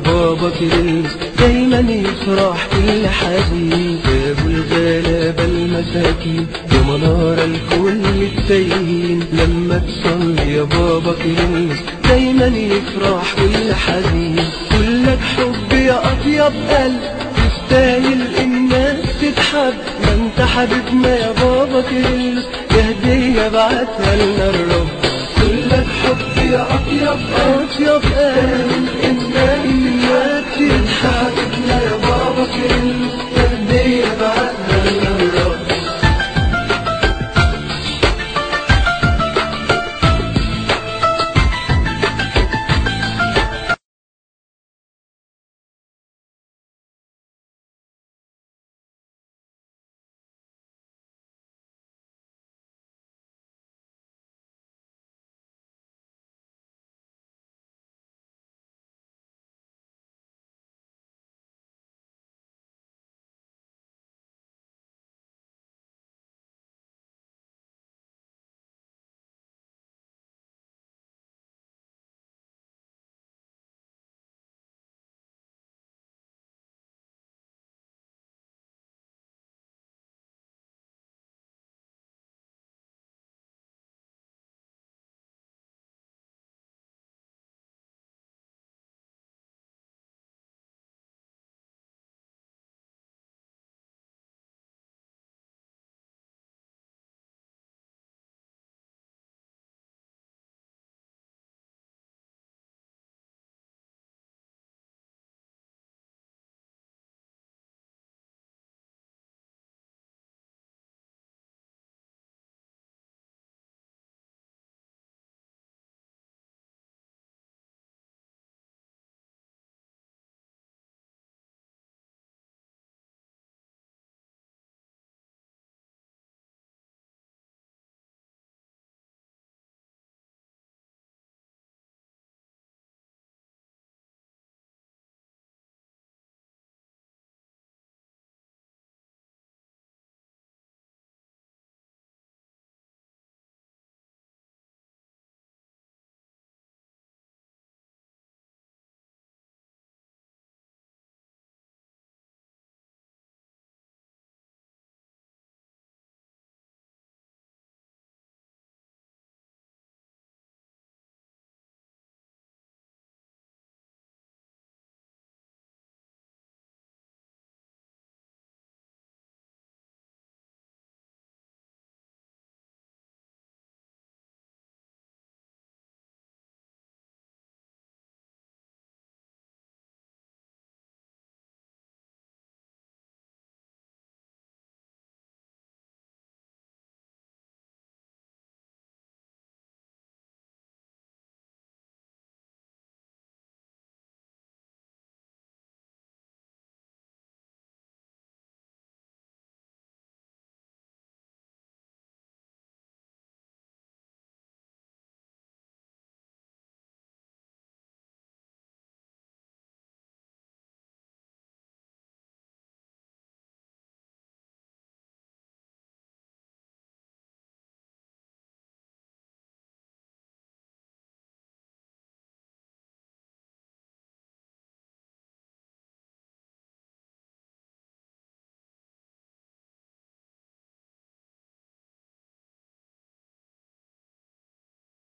بابا كريم دايما يفرح كل حزين يا ابو الغلابة المساكين يا منارة لكل التايهين لما تصلي يا بابا كريم دايما يفرح كل حزين كلك حب يا اطيب قلب تستاهل الناس تتحب ما انت حبيبنا يا بابا كريم يا هدية بعتها لنا الرب كلك حب يا اطيب اطيب قلب